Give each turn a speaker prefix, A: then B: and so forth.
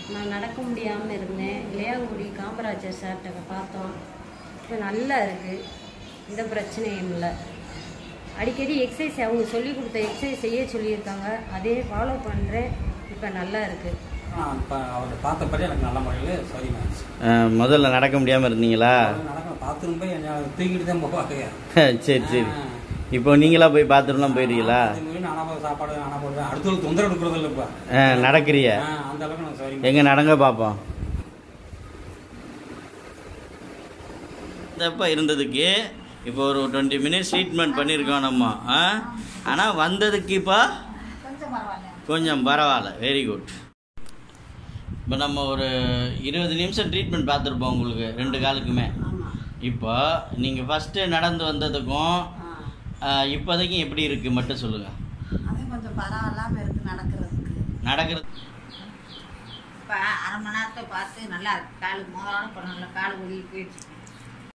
A: நான் நடக்க முடியாமல் இருந்தேன் இளையாங்குடி காமராஜர் சார்கிட்ட பார்த்தோம் இப்போ நல்லா இருக்குது எந்த பிரச்சனையும் இல்லை அடிக்கடி எக்ஸசைஸ் அவங்க சொல்லி கொடுத்த எக்ஸசைஸ் செய்ய சொல்லியிருக்காங்க அதே ஃபாலோ பண்ணுறேன் இப்போ நல்லா இருக்குது
B: நான் இப்போ அவரை பார்த்தபடி எனக்கு நல்ல முறையில் சௌரியமாகிடுச்சு
C: அஹ், முதல்ல நடக்க முடியாமல் இருந்தீங்களா
B: நடக்க பாத்ரூம் போய் என்ன தூக்கிட்டு தான் போவாங்க
C: சரி சரி இப்போ நீங்களா போய் பாத்ரூம்லாம் போயிருக்கீங்களா
B: நானா போய் சாப்பாடு நானா போடுவேன் அடுத்தவங்க தொந்தரவு கொடுக்குறது இல்லை இப்போ
C: அஹ், நடக்கிறிய
B: அந்த அளவுக்கு எனக்கு சௌரியம்
C: எங்க நடங்க பார்ப்போம் தப்பா இருந்ததுக்கு இப்போ ஒரு டுவெண்ட்டி மினிட்ஸ் ட்ரீட்மெண்ட் பண்ணியிருக்கோம் நம்ம ஆ ஆனால் வந்ததுக்கு இப்போ கொஞ்சம் பரவாயில்ல வெரி குட் இப்போ நம்ம ஒரு இருபது நிமிஷம் ட்ரீட்மெண்ட் பார்த்துருப்போம் உங்களுக்கு ரெண்டு காலுக்குமே இப்போ நீங்கள் ஃபஸ்ட்டு நடந்து வந்ததுக்கும் ஆ, இப்போதைக்கும் எப்படி இருக்குது மட்டும் சொல்லுங்கள்
D: அது கொஞ்சம் பரவாயில்லாம இருக்கு நடக்கிறதுக்கு
C: நடக்கிறது
D: இப்போ அரை மணி நேரத்தை பார்த்து நல்லா இருக்கு காலுக்கு முதலான இப்போ நல்லா கால் வலி போயிடுச்சு